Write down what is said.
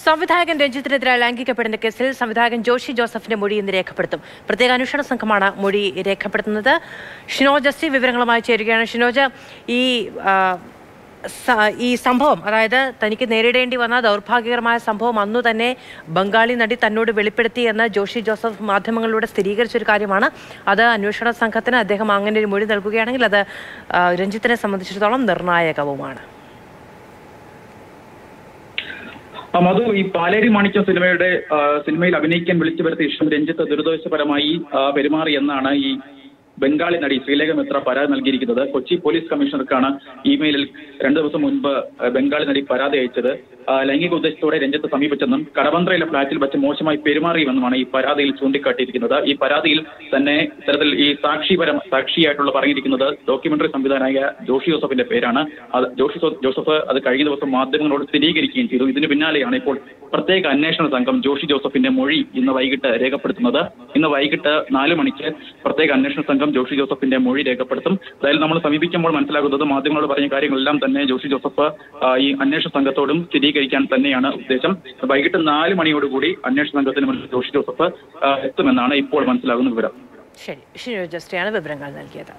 സംവിധായകൻ രഞ്ജിത്തിനെതിരെ ലൈംഗികപ്പെടുന്ന കേസിൽ സംവിധായകൻ ജോഷി ജോസഫിന്റെ മൊഴി ഇന്ന് രേഖപ്പെടുത്തും പ്രത്യേക അന്വേഷണ സംഘമാണ് മൊഴി രേഖപ്പെടുത്തുന്നത് ഷിനോജ് എസ് ടി വിവരങ്ങളുമായി ചേരുകയാണ് ഷിനോജ് ഈ ആ, സ- ഈ സംഭവം അതായത് തനിക്ക് നേരിടേണ്ടി വന്ന ദൗർഭാഗ്യകരമായ സംഭവം അന്നു തന്നെ ബംഗാളി നടി തന്നോട് വെളിപ്പെടുത്തി എന്ന് ജോഷി ജോസഫ് മാധ്യമങ്ങളിലൂടെ സ്ഥിരീകരിച്ചൊരു കാര്യമാണ് അത് അന്വേഷണ സംഘത്തിന് അദ്ദേഹം അങ്ങനെ ഒരു മൊഴി നൽകുകയാണെങ്കിൽ അത് ആ, രഞ്ജിത്തിനെ സംബന്ധിച്ചിടത്തോളം നിർണായകവുമാണ് ആ, മധു ഈ പാലേരി മാണിക്യം സിനിമയുടെ ആ, സിനിമയിൽ അഭിനയിക്കാൻ വിളിച്ചു വരുത്തിയ ഇഷ്ടം രഞ്ജിത്ത് ദുരിതാശ്വാസപരമായി ആ, പെരുമാറി എന്നാണ് ഈ ബംഗാളി നടി ശ്രീലേഖ മിത്ര പരാതി നൽകിയിരിക്കുന്നത് കൊച്ചി പോലീസ് കമ്മീഷണർക്കാണ് ഇമെയിലിൽ രണ്ടു ദിവസം മുൻപ് ആ, ബംഗാളി നടി പരാതി അയച്ചത് ആ, ലൈംഗിക ഉദ്ദേശത്തോടെ രഞ്ജിത്ത് സമീപിച്ചെന്നും കടവന്ത്രയിലെ ഫ്ളാറ്റിൽ വെച്ച് മോശമായി പെരുമാറിയെന്നുമാണ് ഈ പരാതിയിൽ ചൂണ്ടിക്കാട്ടിയിരിക്കുന്നത് ഈ പരാതിയിൽ തന്നെ ഇത്തരത്തിൽ ഈ സാക്ഷിപരം സാക്ഷിയായിട്ടുള്ള പറഞ്ഞിരിക്കുന്നത് ഡോക്യുമെന്ററി സംവിധായക ജോഷി ജോസഫിന്റെ പേരാണ് അത് ജോഷി ജോ- ജോസഫ് അത് കഴിഞ്ഞ ദിവസം മാധ്യമങ്ങളോട് സ്ഥിരീകരിക്കുകയും ചെയ്തു ഇതിന് പിന്നാലെയാണ് ഇപ്പോൾ പ്രത്യേക അന്വേഷണ സംഘം ജോഷി ജോസഫിന്റെ മൊഴി ഇന്ന് വൈകിട്ട് രേഖപ്പെടുത്തുന്നത് ഇന്ന് വൈകിട്ട് നാല് മണിക്ക് പ്രത്യേക അന്വേഷണ സംഘം ജോഷി ജോസഫിന്റെ മൊഴി രേഖപ്പെടുത്തും അതായത് നമ്മൾ സമീപിക്കുമ്പോൾ മനസ്സിലാകുന്നത് മാധ്യമങ്ങളോട് പറഞ്ഞ കാര്യങ്ങളെല്ലാം തന്നെ ജോഷി ജോസഫ് ആ, ഈ അന്വേഷണ സംഘത്തോടും സ്ഥിരീകരിക്കാൻ തന്നെയാണ് ഉദ്ദേശം വൈകിട്ട് നാല് മണിയോടുകൂടി അന്വേഷണ സംഘത്തിന് മുന്നിൽ ജോഷി ജോസഫ് ആ, എത്തുമെന്നാണ് ഇപ്പോൾ മനസ്സിലാകുന്ന വിവരം ശരി ഷിനോജ് എസ് ടിയാണ് വിവരങ്ങൾ നൽകിയത്